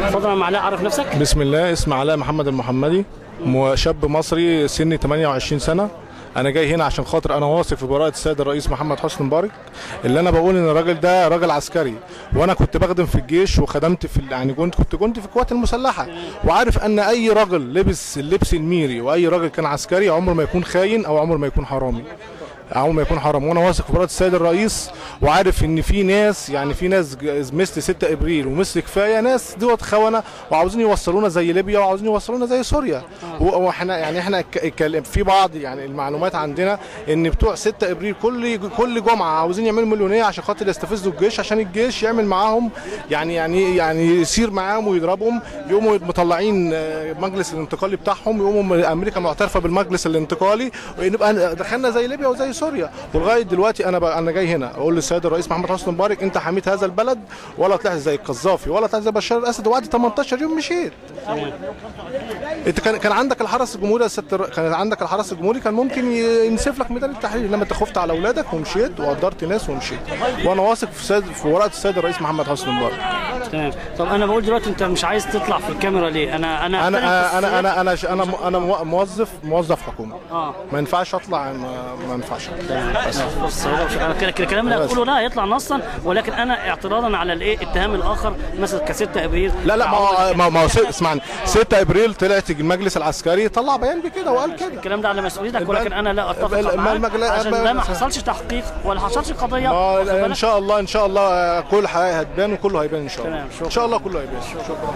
اتفضل يا علاء عرف نفسك بسم الله اسمي علاء محمد المحمدي مو- شاب مصري سني 28 سنه انا جاي هنا عشان خاطر انا واثق في براءه السيد الرئيس محمد حسني مبارك اللي انا بقول ان الراجل ده راجل عسكري وانا كنت بخدم في الجيش وخدمت في ال- يعني كنت كنت كنت في القوات المسلحه وعارف ان اي راجل لبس اللبس الميري واي راجل كان عسكري عمره ما يكون خاين او عمره ما يكون حرامي عمره ما يكون حرام وانا واثق في براءه السيد الرئيس وعارف ان في ناس يعني في ناس ج- مثل 6 ابريل ومثل كفايه ناس دوت خونه وعاوزين يوصلونا زي ليبيا وعاوزين يوصلونا زي سوريا و- واحنا يعني احنا ك- ك- في بعض يعني المعلومات عندنا ان بتوع 6 ابريل كل كل جمعه عاوزين يعملوا مليونيه عشان خاطر يستفزوا الجيش عشان الجيش يعمل معاهم يعني يعني يعني يسير معاهم ويضربهم يقوموا مطلعين آه، مجلس الانتقالي بتاعهم يقوموا امريكا معترفه بالمجلس الانتقالي ونبقى دخلنا زي ليبيا وزي سوريا ولغايه دلوقتي انا بقى انا جاي هنا اقول للسيد الرئيس محمد حسني مبارك انت حميت هذا البلد ولا طلعت زي القذافي ولا طلعت زي بشار الاسد وبعد 18 يوم مشيت انت كان كان عندك الحرس الجمهوري يا ست الر- كان عندك الحرس الجمهوري كان ممكن ي- ينسف لك ميدان التحرير لما انت خفت على اولادك ومشيت وقدرت ناس ومشيت وانا واثق في سيد في ورقه السيد الرئيس محمد حسني مبارك تمام طب انا بقول دلوقتي انت مش عايز تطلع في الكاميرا ليه انا انا انا أختلف انا في انا انا ش- انا م- انا مو- موظف موظف حكومه اه ما ينفعش اطلع ما, ما ينفعش بص هو مش- انا كده كده الكلام اللي بس. هتقوله ده هيطلع نصا ولكن انا اعتراضا على الايه اتهام الاخر مثلا ك 6 ابريل لا لا ما هو ما ما هو س- اسمعني 6 ابريل طلعت المجلس العسكري طلع بيان بكده وقال كده الكلام ده على مسؤوليتك الب- ولكن انا لا اتفق الب- معاك المجل- عشان ده ما الب- حصلش تحقيق ولا حصلش قضيه ما واخد ان بالك؟ شاء الله ان شاء الله آه، كل حاجه هتبان وكله هيبان ان شاء الله تمام، شكرا. ان شاء الله كله هيبان شكرا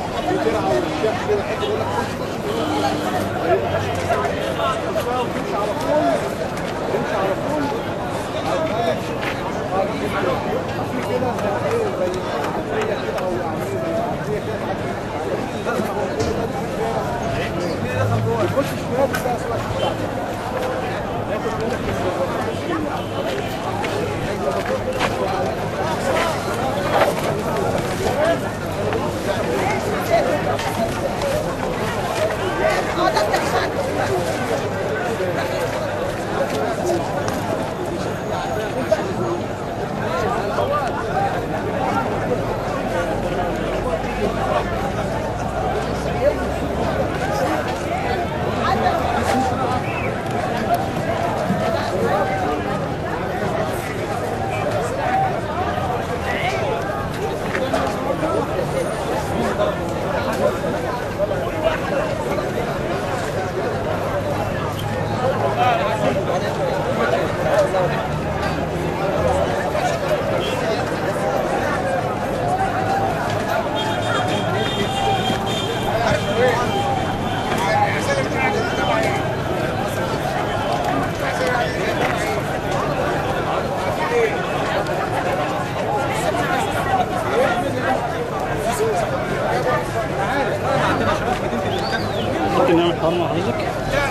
ممكن نعمل حوار مع حضرتك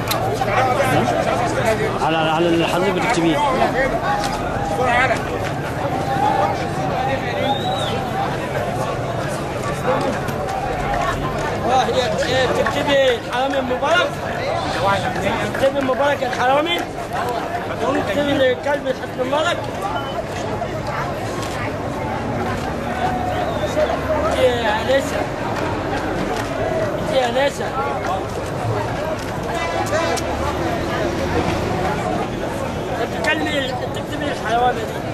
ها؟ على على اللي حضرتك بتكتبيه اه هي هي تكتبي الحرامي المبارك تكتبي مبارك الحرامي تكتبي الكلب حسن مبارك انت يا انسه انت يا انسه تكلمي تكتبي الحيوانه دي